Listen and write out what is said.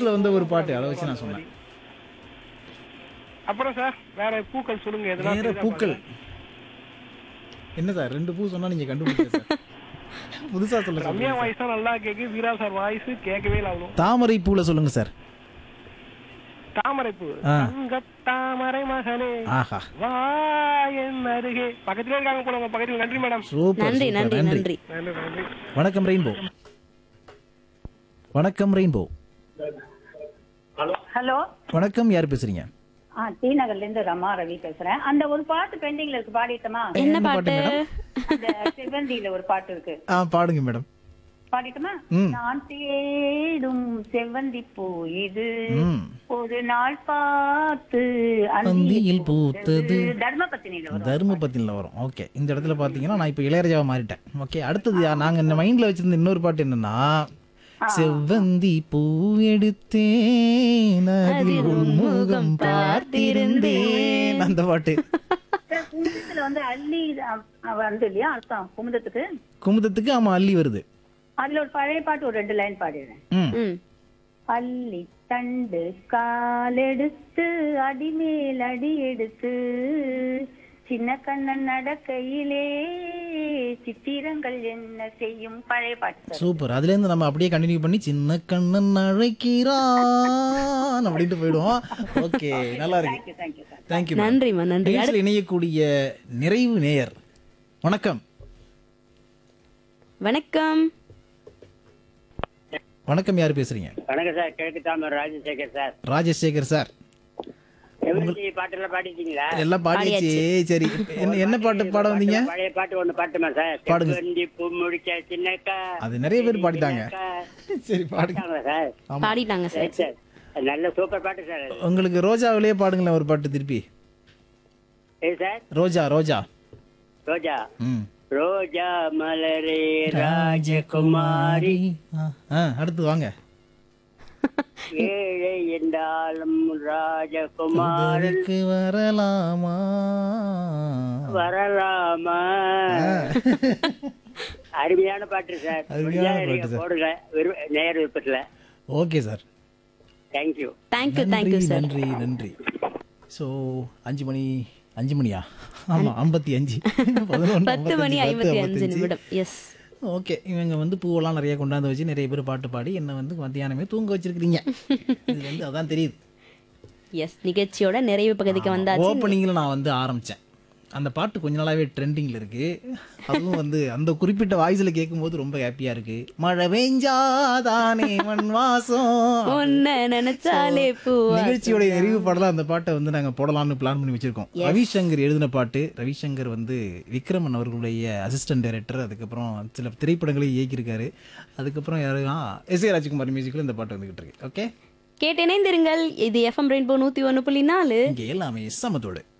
புதுசுல வந்த ஒரு பாட்டு அதை வச்சு நான் சொன்னேன் அப்புறம் சார் வேற பூக்கள் சொல்லுங்க எதுனா வேற தெரியுதா பூக்கள் பாருங்க. என்ன சார் ரெண்டு பூ சொன்னா நீங்க கண்டுபிடிச்ச சார் புதுசா சொல்ல ரம்யா சொல்லுங்க சார். வாய்ஸ் தான் நல்லா கேக்கு வீரா சார் வாய்ஸ் கேட்கவே இல்லை அவ்வளோ தாமரை பூல சொல்லுங்க சார் தாமரை பூ ஆ. தங்க தாமரை மகளே ஆஹா வா என் அருகே பக்கத்துல இருக்காங்க போல உங்க பக்கத்துல நன்றி மேடம் சூப்பர் நன்றி சூப்பர், நன்றி நன்றி நன்றி நன்றி வணக்கம் ரெயின்போ வணக்கம் ரெயின்போ ஹலோ வணக்கம் யார் பேசுறீங்க ஆ டி நகர்ல இருந்து ரமா ரவி பேசுறேன் அந்த ஒரு பாட்டு பெண்டிங்ல இருக்கு பாடிட்டோமா என்ன என்ன பாட்டு பாட்டு மேடம்? அந்த செவ்வந்தியில ஒரு பாட்டு இருக்கு ஆ பாடுங்க மேடம் பாடிட்டோமா ம். நான் தேடும் செவ்வந்தி பூ இது ம் ஒரு நாள் பார்த்து அந்தியில் பூத்தது. தர்மபத்தினியில வரும் தர்மபத்தினில் வரும் ஓகே இந்த இடத்துல பார்த்தீங்கன்னா நான் இப்போ இளையராஜாவை மாறிட்டேன் ஓகே அடுத்தது யா- நாங்க இந்த மைண்ட்ல வச்சிருந்த இன்னொரு பாட்டு என்னன்னா செவ்வந்தி பூ எடுத்தேன் அதில் உன் முகம் பார்த்திருந்தேன் அந்த பாட்டு குமுதத்துல வந்து அள்ளி அ- அ- வந்து இல்லையா அர்த்தம் குமுதத்துக்கு குமுதத்துக்கு ஆமா அள்ளி வருது அதுல ஒரு பழைய பாட்டு ஒரு ரெண்டு லைன் பாடிடுறேன் ம் ம் அள்ளி தண்டு காலெடுத்து அடிமேல் அடி எடுத்து சின்ன கண்ணன் நடக்கையிலே சித்திரங்கள் என்ன செய்யும் பழைய பாட்டு சார் சூப்பர் அதுல இருந்து நம்ம அப்படியே கண்டினியூ பண்ணி சின்ன கண்ணன் அழைக்கிறான் அப்படின்ட்டு போயிடுவோம் ஓகே நல்லா இருக்கு தேங்க்யூ தேங்க்யூ சார் தேங்க்யூ நன்றிம்மா நன்றி நிகழ்ச்சியில் இணையக்கூடிய நிறைவு நேயர் வணக்கம் வணக்கம் வணக்கம் யார் பேசுறீங்க வணக்கம் சார் கிழக்கு தாமர் ராஜசேகர் சார் ராஜசேகர் சார் எவ்வளவு பாட்டெல்லாம் பாடிட்டீங்களா எல்லாம் பாடியாச்சு சரி என்ன என்ன பாட்டு பாட வந்தீங்க பழைய பாட்டு ஒண்ணு பாட்டுமா சார் பாடுங்க. செவ்வந்தி பூ முடிச்ச சின்னக்கா அது நிறைய பேர் பாடிட்டாங்க சரி பாடுங்க பாடிட்டாங்களா சார் பாடிட்டாங்க சார் சரி சார் அது நல்ல சூப்பர் பாட்டு சார் அது. உங்களுக்கு ரோஜாவிலேயே பாடுங்களேன் ஒரு பாட்டு திருப்பி ஏ சார் ரோஜா ரோஜா ரோஜா ம் ரோஜா மலரே ராஜகுமாரி ஆ, ஆ, அடுத்து வாங்க ஏழை என்றாலும் ராஜகுமாரன் இதற்கு வரலாமா வரலாமா அருமையான பாட்டு சார் அருமையான முடிஞ்சா பாட்டு நீங்க சார். போடுங்க விரு- நேர விருப்பத்துல ஓகே சார் தேங்க்யூ தேங்க்யூ நன்றி தேங்க்யூ சார் நன்றி நன்றி ஸோ அஞ்சு மணி அஞ்சு மணியா ஆமா ஐம்பத்தி அஞ்சு பதினொன்று பத்து மணி ஐம்பத்தி அஞ்சு நிமிடம் எஸ் ஓகே இவங்க வந்து பூவெல்லாம் நிறைய கொண்டாந்து வச்சு நிறைய பேர் பாட்டு பாடி என்ன வந்து மத்தியானமே தூங்க வச்சிருக்கிறீங்க இது வந்து அதான் தெரியுது எஸ் நிகழ்ச்சியோட நிறைவு பகுதிக்கு வந்தாச்சு ஓப்பனிங்கில் நான் வந்து ஆரம்பித்தேன் அந்த பாட்டு கொஞ்ச நாளாவே ட்ரெண்டிங்கில் இருக்கு அதுவும் வந்து அந்த குறிப்பிட்ட வாய்ஸில் கேட்கும்போது ரொம்ப ஹாப்பியாக இருக்கு மழை பெஞ்சாதானே மண் வாசம் உன்னை நினைச்சாலே பூவா நிகழ்ச்சியோட நிறைவு பாடலாம் அந்த பாட்டை வந்து நாங்க போடலாம்னு பிளான் பண்ணி வச்சிருக்கோம் ரவிசங்கர் எழுதின பாட்டு ரவிசங்கர் வந்து விக்ரமன் அவர்களுடைய அசிஸ்டன்ட் டைரக்டர் அதுக்கப்புறம் சில திரைப்படங்களையும் இயக்கியிருக்காரு அதுக்கப்புறம் யாரு எஸ் ஏ ராஜ்குமார் மியூசிக்கில் இந்த பாட்டு வந்துகிட்டு இருக்கு ஓகே கேட்டு இணைந்திருங்கள் இது எஃப்எம் ரெயின்போ நூத்தி ஒன்னு புள்ளி நாலு இங்கே எல்லாமே சமத்தோடு